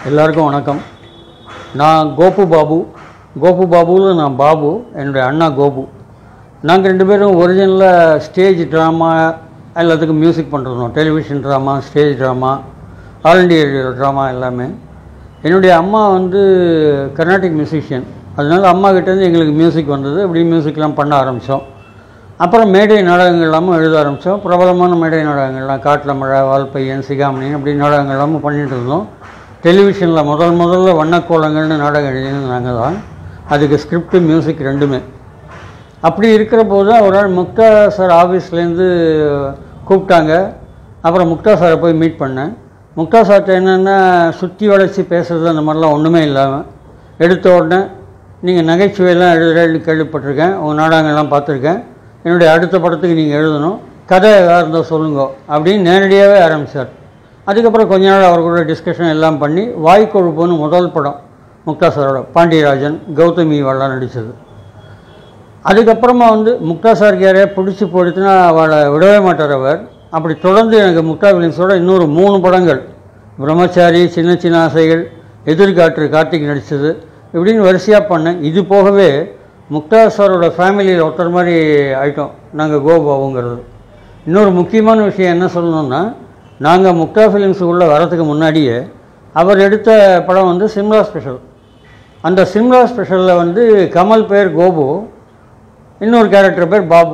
எல்லாருக்கும் வணக்கம் நான் கோபு பாபு கோபு பாபுவில் நான் பாபு என்னுடைய அண்ணா கோபு நாங்கள் ரெண்டு பேரும் ஒரிஜினலாக ஸ்டேஜ் ட்ராமா எல்லாத்துக்கும் மியூசிக் பண்ணுறோம் television drama stage drama All India Radio drama எல்லாமே என்னுடைய அம்மா வந்து கர்நாடிக் மியூசிஷியன் அதனால அம்மா கிட்டேருந்து எங்களுக்கு மியூசிக் வந்தது இப்படி மியூசிக்லாம் பண்ண ஆரம்பித்தோம் அப்புறம் மேடை நாடகங்கள் எல்லாமும் எழுத ஆரம்பித்தோம் பிரபலமான மேடை நாடகங்கள்லாம் காட்டில் மழை வால்பையன் சிகாமணி அப்படி நாடகங்கள் எல்லாமும் பண்ணிட்டு இருந்தோம் டெலிவிஷனில் முதல் முதல்ல வண்ணக்கோலங்கள்னு நாடகம் எழுதினது நாங்கள் தான் அதுக்கு ஸ்கிரிப்ட் மியூசிக் ரெண்டுமே அப்படி இருக்கிற போது தான் ஒரு நாள் முக்தா சார் ஆஃபீஸ்லேருந்து கூப்பிட்டாங்க அப்புறம் முக்தா சாரை போய் மீட் பண்ணேன் முக்தா சார்கிட்ட என்னென்னா சுற்றி வளைச்சி பேசுறது அந்த மாதிரிலாம் ஒன்றுமே இல்லாமல் எடுத்த உடனே நீங்கள் நகைச்சுவையெல்லாம் எழுதுறேன்னு கேள்விப்பட்டிருக்கேன் உங்கள் நாடகங்கள்லாம் பார்த்துருக்கேன் என்னுடைய அடுத்த படத்துக்கு நீங்கள் எழுதணும் கதை எதாக இருந்தால் சொல்லுங்க அப்படின்னு நேரடியாகவே ஆரம்பித்தார் அதுக்கப்புறம் கொஞ்ச நாள் அவர் கூட டிஸ்கஷன் எல்லாம் பண்ணி வாய்க்கொழுப்புன்னு முதல் படம் முக்தா சாரோட பாண்டியராஜன் கௌதமி வாழலாம் நடித்தது அதுக்கப்புறமா வந்து முக்தா சாருக்கு யாரையா பிடிச்சி போயிடுச்சுன்னா அவளை விடவே மாட்டார் அவர் அப்படி தொடர்ந்து எனக்கு முக்தா வில்லியம்ஸோட இன்னொரு மூணு படங்கள் பிரம்மச்சாரி சின்ன சின்ன ஆசைகள் எதிர்காற்று கார்த்திக் நடித்தது இப்படின்னு வரிசையாக பண்ணேன் இது போகவே முக்தா சாரோட ஃபேமிலியில் ஒருத்தர் மாதிரி ஆயிட்டோம் நாங்கள் கோபாவுங்கிறது இன்னொரு முக்கியமான விஷயம் என்ன சொல்லணும்னா நாங்கள் முக்தா ஃபிலிம்ஸுக்குள்ளே வரதுக்கு முன்னாடியே அவர் எடுத்த படம் வந்து சிம்லா ஸ்பெஷல் அந்த சிம்லா ஸ்பெஷலில் வந்து கமல் பேர் கோபு இன்னொரு கேரக்டர் பேர் பாபு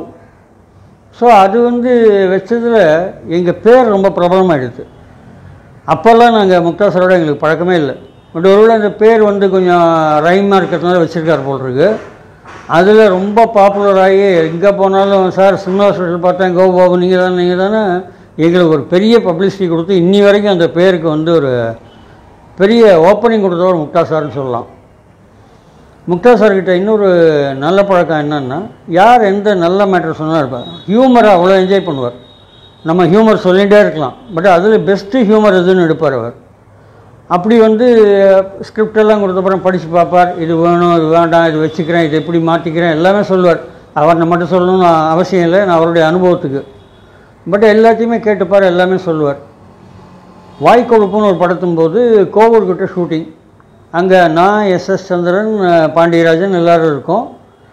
ஸோ அது வந்து வச்சதில் எங்கள் பேர் ரொம்ப பிரபலமாகிடுது அப்போல்லாம் நாங்கள் முக்தாசரோட எங்களுக்கு பழக்கமே இல்லை பட் ஒருவேளை இந்த பேர் வந்து கொஞ்சம் ரைமாக இருக்கிறதுனால வச்சுருக்கார் போல் இருக்கு அதில் ரொம்ப பாப்புலர் ஆகி எங்கே போனாலும் சார் சினிமா ஸ்பெஷல் பார்த்தேன் கோ பாபு நீங்கள் தானே நீங்கள் தானே எங்களுக்கு ஒரு பெரிய பப்ளிசிட்டி கொடுத்து இன்னி வரைக்கும் அந்த பேருக்கு வந்து ஒரு பெரிய ஓப்பனிங் கொடுத்தவர் முக்தா சார்னு சொல்லலாம் முக்தா சார்கிட்ட இன்னொரு நல்ல பழக்கம் என்னன்னா யார் எந்த நல்ல மேட்டர் சொன்னாலும் இருப்பார் ஹியூமரை அவ்வளோ என்ஜாய் பண்ணுவார் நம்ம ஹியூமர் சொல்லிகிட்டே இருக்கலாம் பட் அதில் பெஸ்ட்டு ஹியூமர் எதுன்னு எடுப்பார் அவர் அப்படி வந்து ஸ்கிரிப்ட் எல்லாம் கொடுத்தப்புறம் படித்து பார்ப்பார் இது வேணும் இது வேண்டாம் இது வச்சுக்கிறேன் இது எப்படி மாற்றிக்கிறேன் எல்லாமே சொல்லுவார் அவரை மட்டும் சொல்லணும்னு அவசியம் இல்லை நான் அவருடைய அனுபவத்துக்கு பட் எல்லாத்தையுமே கேட்டுப்பார் எல்லாமே சொல்லுவார் வாய்க்கொழுப்புன்னு ஒரு படத்தும் போது கோவூர்கிட்ட ஷூட்டிங் அங்கே நான் எஸ் எஸ் சந்திரன் அஹ், பாண்டியராஜன் எல்லோரும் இருக்கோம்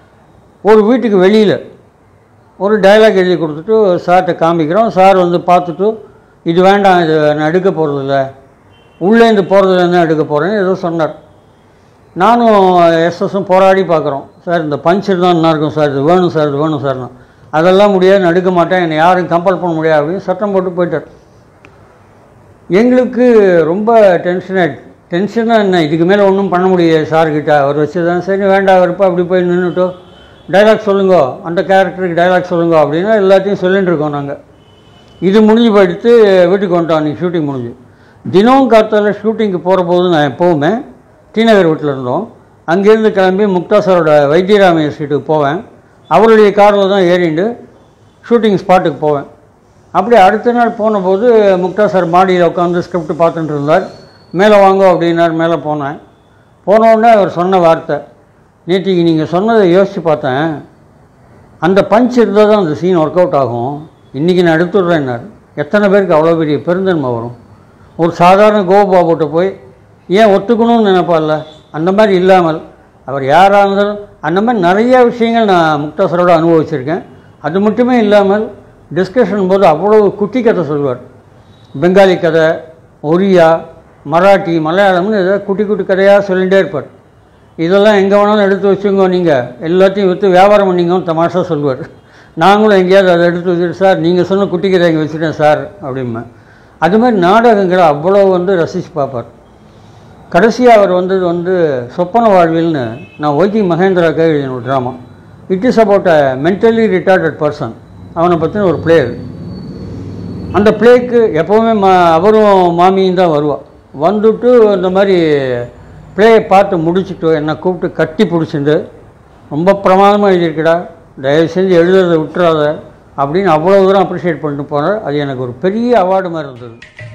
ஒரு வீட்டுக்கு வெளியில் ஒரு டயலாக் எழுதி கொடுத்துட்டு சார்கிட்ட காமிக்கிறோம் சார் வந்து பார்த்துட்டு இது வேண்டாம் இது நான் எடுக்க போகிறதில்ல உள்ளேருந்து போகிறதுல தான் எடுக்க போகிறேன்னு ஏதோ சொன்னார் நானும் எஸ்எஸும் போராடி பார்க்குறோம் சார் இந்த பஞ்ச் இருந்தால் நல்லா இருக்கும் சார் இது வேணும் சார் இது வேணும் சார்னா அதெல்லாம் முடியாது நான் எடுக்க மாட்டேன் என்னை யாரும் கம்பல் பண்ண முடியாது அப்படின்னு சட்டம் போட்டு போயிட்டார் எங்களுக்கு ரொம்ப டென்ஷன் ஆகிடுச்சு டென்ஷனாக என்ன இதுக்கு மேலே ஒன்றும் பண்ண முடியாது சார்கிட்ட அவர் வச்சு தான் சரி வேண்டாம் இருப்பா அப்படி போய் நின்றுட்டோ டைலாக் சொல்லுங்க அந்த கேரக்டருக்கு டைலாக் சொல்லுங்க அப்படின்னா எல்லாத்தையும் சொல்லிட்டு இருக்கோம் நாங்கள் இது முடிஞ்சு போயிடுத்து வீட்டுக்கு வந்துட்டோம் அன்றைக்கி ஷூட்டிங் முடிஞ்சு தினமும் காத்தால ஷூட்டிங்க்கு போகிற போது நான் எப்போவுமே டி நகர் வீட்டில் இருந்தோம் அங்கேருந்து கிளம்பி முக்தா சாரோட வைத்தியராமைய ஸ்ட்ரீட்டுக்கு போவேன் அவருடைய காரில் தான் ஏறிண்டு ஷூட்டிங் ஸ்பாட்டுக்கு போவேன் அப்படி அடுத்த நாள் போனபோது முக்தா சார் மாடியில் உட்காந்து ஸ்கிரிப்ட் பார்த்துட்டு இருந்தார் மேலே வாங்க அப்படின்னார் மேலே போனேன் போன உடனே அவர் சொன்ன வார்த்தை நேற்றுக்கு நீங்கள் சொன்னதை யோசித்து பார்த்தேன் அந்த பஞ்ச் இருந்தால் தான் அந்த சீன் ஒர்க் அவுட் ஆகும் இன்றைக்கி நான் எடுத்துடுறேன்னார் எத்தனை பேருக்கு அவ்வளோ பெரிய பெருந்தன்மை வரும் ஒரு சாதாரண கோபாபுட்ட போய் ஏன் ஒத்துக்கணும்னு நினைப்பார்ல அந்த மாதிரி இல்லாமல் அவர் யாராக இருந்தாலும் அந்த மாதிரி நிறைய விஷயங்கள் நான் முக்தாசரோட அனுபவிச்சிருக்கேன் அது மட்டுமே இல்லாமல் டிஸ்கஷன் போது அவ்வளோ குட்டி கதை சொல்வார் பெங்காலி கதை ஒரியா மராட்டி மலையாளம்னு ஏதாவது குட்டி குட்டி கதையாக சொல்லிகிட்டே இருப்பார் இதெல்லாம் எங்கே வேணாலும் எடுத்து வச்சுங்க நீங்கள் எல்லாத்தையும் விற்று வியாபாரம் பண்ணிங்கன்னு தமாஷா சொல்லுவார் நாங்களும் எங்கேயாவது அதை எடுத்து வச்சுட்டு சார் நீங்கள் சொன்ன குட்டி கதை இங்கே வச்சுட்டேன் சார் அப்படிம்பேன் அது மாதிரி நாடகங்களை அவ்வளோ வந்து ரசித்து பார்ப்பார் கடைசியாக அவர் வந்தது வந்து சொப்பன வாழ்வில்னு நான் ஒய்கி மகேந்திராக்காக எழுதின ஒரு drama it is about a mentally retarded person அவனை பற்றின ஒரு பிளேயர் அந்த பிளேக்கு எப்போவுமே மா அவரும் மாமியும் தான் வருவாள் வந்துட்டு இந்த மாதிரி பிளேயை பார்த்து முடிச்சுட்டு என்னை கூப்பிட்டு கட்டி பிடிச்சிட்டு ரொம்ப பிரமாதமாக எழுதியிருக்கடா தயவு செஞ்சு எழுதுறதை விட்டுறாத அப்படின்னு அவ்வளோ தூரம் அப்ரிஷியேட் பண்ணிட்டு போனார் அது எனக்கு ஒரு பெரிய அவார்டு மாதிரி இருந்தது